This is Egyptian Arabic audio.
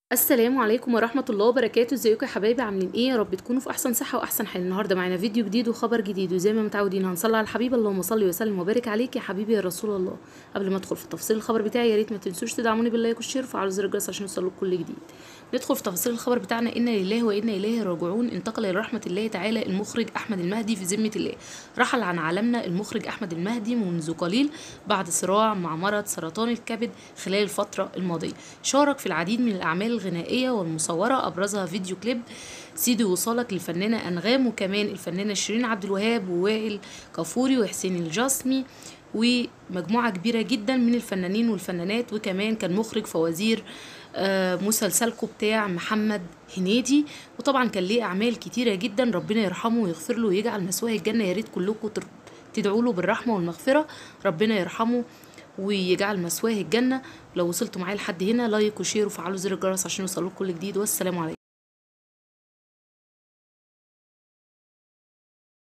السلام عليكم ورحمة الله وبركاته ازيكم يا حبايبي عاملين ايه يا رب تكونوا في احسن صحة واحسن حال النهاردة معانا فيديو جديد وخبر جديد وزي ما متعودين هنصلي على الحبيب اللهم صل وسلم وبارك عليك يا حبيبي يا رسول الله قبل ما ادخل في تفاصيل الخبر بتاعي يا ريت ما تنسوش تدعموني باللايك والشير وفعلوا زر الجرس عشان يوصلوا كل جديد ندخل في تفاصيل الخبر بتاعنا انا لله وانا اليه راجعون انتقل الى رحمة الله تعالى المخرج احمد المهدي في ذمة الله رحل عن عالمنا المخرج احمد المهدي منذ قليل بعد صراع مع مرض سرطان الكبد خلال الفترة الماضية شارك في العديد من الاعمال الغنائية والمصورة ابرزها فيديو كليب سيدي وصالك للفنانة انغام وكمان الفنانة شيرين عبد الوهاب ووائل كفوري وحسين الجسمي ومجموعة كبيرة جدا من الفنانين والفنانات وكمان كان مخرج فوازير آه، مسلسلكم بتاع محمد هنيدي وطبعا كان ليه اعمال كتيره جدا ربنا يرحمه ويغفر له ويجعل مثواه الجنه يا ريت كلكم تر- تدعوا له بالرحمه والمغفره ربنا يرحمه ويجعل مثواه الجنه لو وصلتوا معايا لحد هنا لايك وشير وفعلوا زر الجرس عشان يوصلوا كل جديد والسلام عليكم